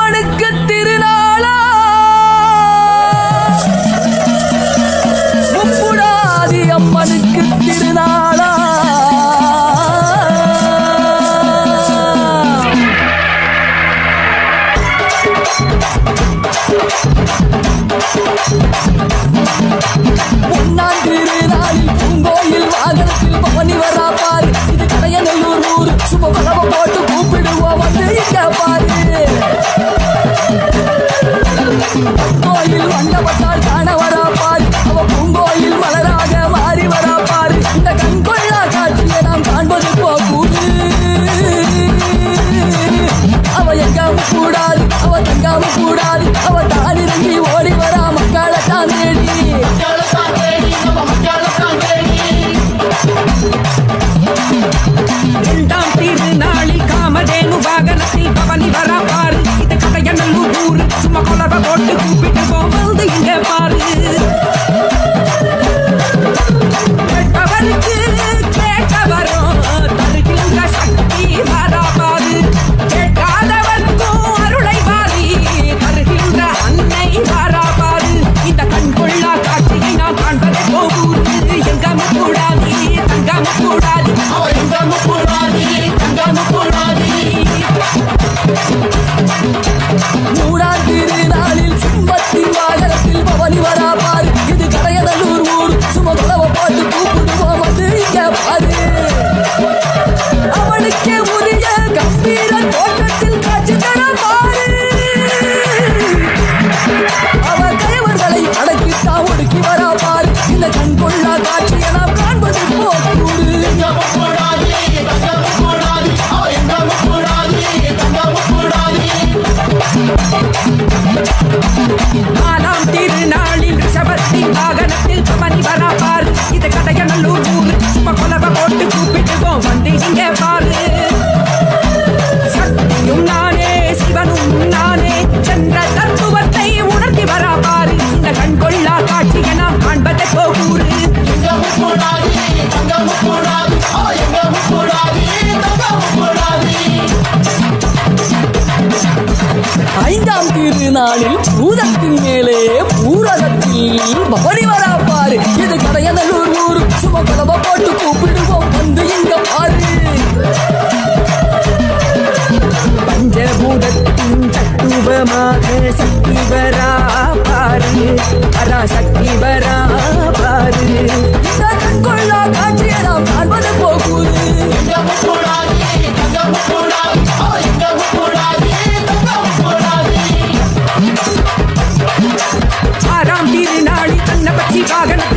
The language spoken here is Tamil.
அவனுக்கு திருநாளா முப்புடாதி அம்மனுக்கு திருநாளா முன்னாள் திருநாளில் பூங்கோயில் வாகனத்தில் பவனி வரா பாரு இது கடையநல்லூர் ஊர் சும பலவ போட்டு கூப்பிடுவோம் வந்து இங்க பாரு கோயில் வண்டப்பட்டால் காண வரா பாரு அவ பூங்கோயில் மலராக மாறி வரா பாரு இந்த கண் கொள்ளா காட்சியை நாம் காண்பது போகூடு அவ எங்காம கூடாது அவ தங்காம கூடாது அவ தான் இறங்கி ஓடி வரா மக்களை தான் தேடி இரண்டாம் திருநாளில் காமதேனு வாகனத்தில் பவனி வரா பாரு இது கடையநல்லூர் ஊரு சும்மா கொலவ போட்டு கூப்பிட்டு போவது இங்க பாரு கேட்டவருக்கு கேட்டவரும் தருகின்ற சக்தி வரா பாரு கேட்காதவர்க்கும் அருளை வாரி தருகின்ற அன்னை வரா பாரு இந்த கண் கொள்ளா காட்சியை நாம் காண்பதை போகுது எங்காம கூடாது தங்காம கூடாது மூணாம் திருநாளில் சிம்மத்தின் வாகனத்தில் பவனி வரா பாரு இது கடையநல்லூர் ஊர் சும குலவ போட்டு கூப்பிடுவோம் வந்து இங்க பாரு அவனுக்கே உரிய கம்பீர தோட்டத்தில் காட்சி தர பாரு அவ கைவர்களை அடக்கித்தான் ஒடுக்கி வரா பாரு இந்த கண் கொள்ளா காட்சியை நாம் காண்பது போக்கூடு நாலாம் திருநாளில் ரிஷபத்தின் வாகனத்தில் பவனி வரா பாரு இது கடையநல்லூர் ஊரு சும்மா கொலவ போட்டு கூப்பிட்டுவோம் வந்து இங்க பாரு சக்தியும் நானே சிவனும் நானே சென்ற தத்துவத்தை உணர்த்தி வரா பாரு இந்த கண் கொள்ளா காட்சியை நாம் காண்பதை போகூரு ஐந்தாம் திருநாளில் பூதத்தின் மேலே பூரகத்தில் பவனி வரா பாரு இது கடையநல்லூர் ஊர் சும கலவ போட்டு கூப்பிடுவோம் வந்து இங்க பாரு பஞ்சபூதத்தின் தத்துவமாக சக்தி வரா பாரு அரா சக்தி வரா பாரு இந்த கண்கொள்ளா காட்சியை நாம் காண்பது போகுது ஆறாம் திருநாளில் கண்ணபட்சி வாகனத்தில்